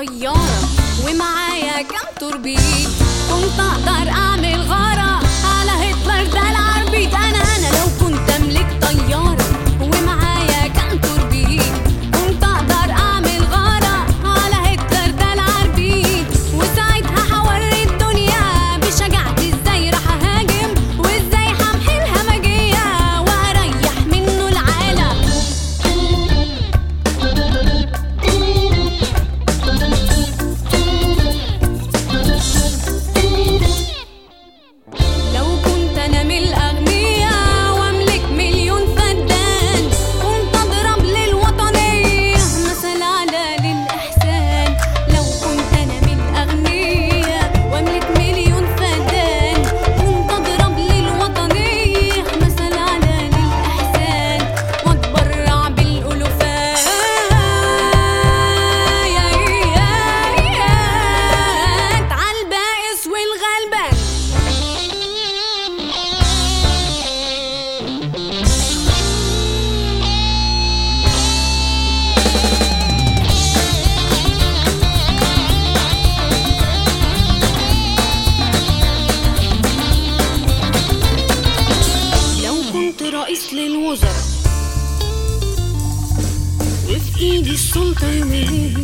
طيارة ومعايا كام توربيد كنت اقدر اعمل غارة على هتلر ده العربيد انا انا لو كنت املك طيارة ومعايا كام توربيد كنت اقدر اعمل غارة على هتلر ده العربيد وساعتها هوري الدنيا بشجاعتي ازاي راح اهاجم وازاي همحي الهمجية واريح منه العالم لو كنت انا من الاغنياء واملك مليون فدان كنت اضرب للوطنيه مثل على للاحسان لو كنت انا من الاغنياء واملك مليون فدان كنت اضرب للوطنيه مثل على للاحسان واتبرع بالالوفات عالبائس والغلبان لو كنت رئيس للوزراء وفي ايدي السلطة يومين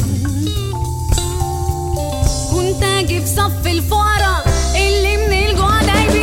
كنت اجي في صف الفقراء اللي من الجوع دايبين